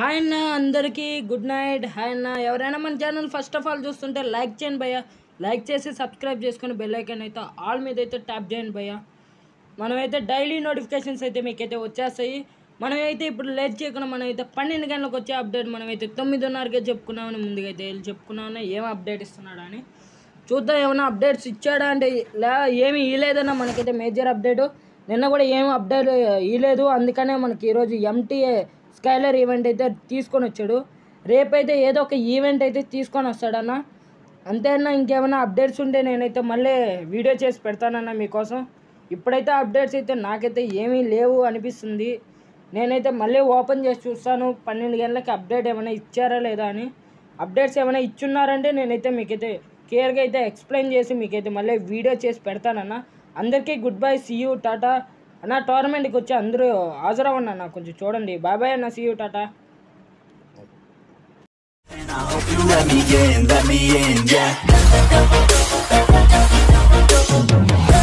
Hi అన్న అందరికీ good night hi అన్న ఎవరైనా మన ఛానల్ ఫస్ట్ ఆఫ్ ఆల్ చూస్తుంటే లైక్ చేయండి భయ్య లైక్ చేసి సబ్స్క్రైబ్ చేసుకుని బెల్ ఐకాన్ అయితే ఆల్ మీద అయితే ట్యాప్ చేయండి భయ్య మనమైతే డైలీ నోటిఫికేషన్స్ అయితే మీకైతే వచ్చేస్తాయి మనమైతే ఇప్పుడు లేట్ చేయకుండా మనమైతే పన్నెండు గంటలకు వచ్చే అప్డేట్ మనమైతే తొమ్మిదిన్నరకే చెప్పుకున్నామని ముందుగా అయితే వెళ్ళి చెప్పుకున్నామని ఏం అప్డేట్ ఇస్తున్నాడా అని చూద్దాం ఏమైనా అప్డేట్స్ ఇచ్చాడా అంటే లే ఏమి ఇవ్వలేదన్న మనకైతే మేజర్ అప్డేట్ నిన్న కూడా ఏం అప్డేట్ ఇవ్వలేదు అందుకనే మనకి ఈరోజు ఎంటీఏ స్కైలర్ ఈవెంట్ అయితే తీసుకొని వచ్చాడు రేపైతే ఏదో ఒక ఈవెంట్ అయితే తీసుకొని వస్తాడన్న అంతే అన్న ఇంకేమైనా అప్డేట్స్ ఉంటే నేనైతే మళ్ళీ వీడియో చేసి పెడతానన్న మీకోసం ఇప్పుడైతే అప్డేట్స్ అయితే నాకైతే ఏమీ లేవు అనిపిస్తుంది నేనైతే మళ్ళీ ఓపెన్ చేసి చూస్తాను పన్నెండు గంటలకి అప్డేట్ ఏమైనా ఇచ్చారా లేదా అని అప్డేట్స్ ఏమైనా ఇచ్చున్నారంటే నేనైతే మీకైతే క్లియర్గా అయితే ఎక్స్ప్లెయిన్ చేసి మీకైతే మళ్ళీ వీడియో చేసి పెడతానన్న అందరికీ గుడ్ బై సీయూ టాటా అన్న టోర్నమెంట్కి వచ్చి అందరూ హాజరవ్వండి అన్న కొంచెం చూడండి బాయ్ బాయ్ అన్న సీయూ టాటా And I hope you let me in, let me in, yeah.